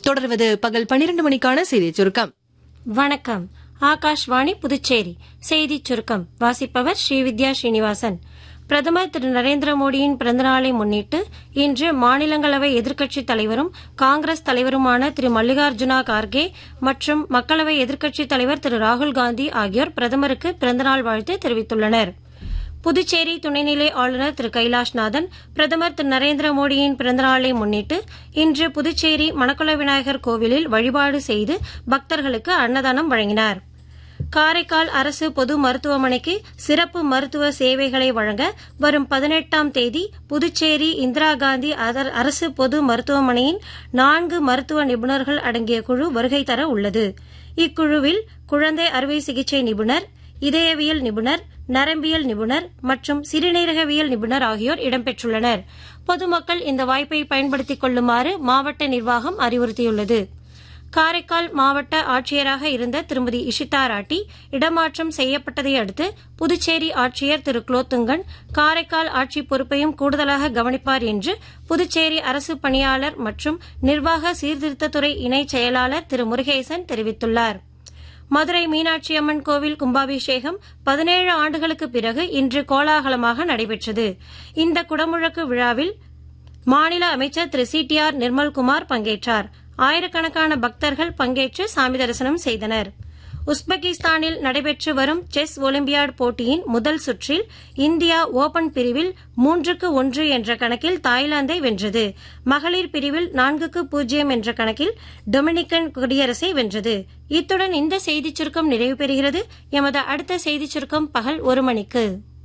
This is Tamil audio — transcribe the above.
தொடர்வது பகல் பனிரெண்டு மணிக்கான செய்தி சுருக்கம் வணக்கம் ஆகாஷ்வாணி புதுச்சேரி செய்திச் சுருக்கம் வாசிப்பவர் ஸ்ரீவித்யா ஸ்ரீனிவாசன் பிரதமர் திரு நரேந்திர மோடியின் பிறந்தநாளை முன்னிட்டு இன்று மாநிலங்களவை எதிர்க்கட்சித் தலைவரும் காங்கிரஸ் தலைவருமான திரு மல்லிகார்ஜுனா கார்கே மற்றும் மக்களவை எதிர்க்கட்சித் தலைவர் திரு ராகுல் காந்தி ஆகியோர் பிரதமருக்கு பிறந்தநாள் வாழ்த்து தெரிவித்துள்ளனா் புதுச்சேரி துணைநிலை ஆளுநர் திரு கைலாஷ்நாதன் பிரதமர் திரு நரேந்திர மோடியின் பிறந்தநாளை முன்னிட்டு இன்று புதுச்சேரி மணக்குள விநாயகர் கோவிலில் வழிபாடு செய்து பக்தர்களுக்கு அன்னதானம் வழங்கினார் காரைக்கால் அரசு பொது மருத்துவமனைக்கு சிறப்பு மருத்துவ சேவைகளை வழங்க வரும் பதினெட்டாம் தேதி புதுச்சேரி இந்திரா காந்தி அரசு பொது மருத்துவமனையின் நான்கு மருத்துவ நிபுணர்கள் அடங்கிய குழு வருகை தர உள்ளது இக்குழுவில் குழந்தை அறுவை சிகிச்சை நிபுணர் இதயவியல் நிபுணர் நரம்பியல் நிபுணர் மற்றும் சிறுநீரகவியல் நிபுணர் ஆகியோர் இடம்பெற்றுள்ளனர் பொதுமக்கள் இந்த வாய்ப்பை பயன்படுத்திக் கொள்ளுமாறு மாவட்ட நிர்வாகம் அறிவுறுத்தியுள்ளது காரைக்கால் மாவட்ட ஆட்சியராக இருந்த திருமதி இஷிதா ராட்டி இடமாற்றம் செய்யப்பட்டதை அடுத்து புதுச்சேரி ஆட்சியர் திரு குலோத்துங்கன் காரைக்கால் ஆட்சி பொறுப்பையும் கூடுதலாக கவனிப்பார் என்று புதுச்சேரி அரசு பணியாளர் மற்றும் நிர்வாக சீர்திருத்தத்துறை இணைச் செயலாளர் திரு முருகேசன் தெரிவித்துள்ளார் மதுரை மீனாட்சி அம்மன் கோவில் கும்பாபிஷேகம் பதினேழு ஆண்டுகளுக்கு பிறகு இன்று கோலாகலமாக நடைபெற்றது இந்த குடமுழக்கு விழாவில் மாநில அமைச்சர் திரு சி டி ஆர் நிர்மல்குமார் பங்கேற்றார் ஆயிரக்கணக்கான பக்தர்கள் பங்கேற்று சாமி தரிசனம் செய்தனர் உஸ்பெகிஸ்தானில் நடைபெற்று வரும் செஸ் ஒலிம்பியாட் போட்டியின் முதல் சுற்றில் இந்தியா ஓபன் பிரிவில் மூன்றுக்கு ஒன்று என்ற கணக்கில் தாய்லாந்தை வென்றது மகளிர் பிரிவில் நான்குக்கு பூஜ்ஜியம் என்ற கணக்கில் டொமினிக்கன் குடியரசை வென்றது இத்துடன் இந்த செய்திச் சுருக்கம் நிறைவு பெறுகிறது எமது அடுத்த செய்திச் சுருக்கம் பகல் ஒரு மணிக்கு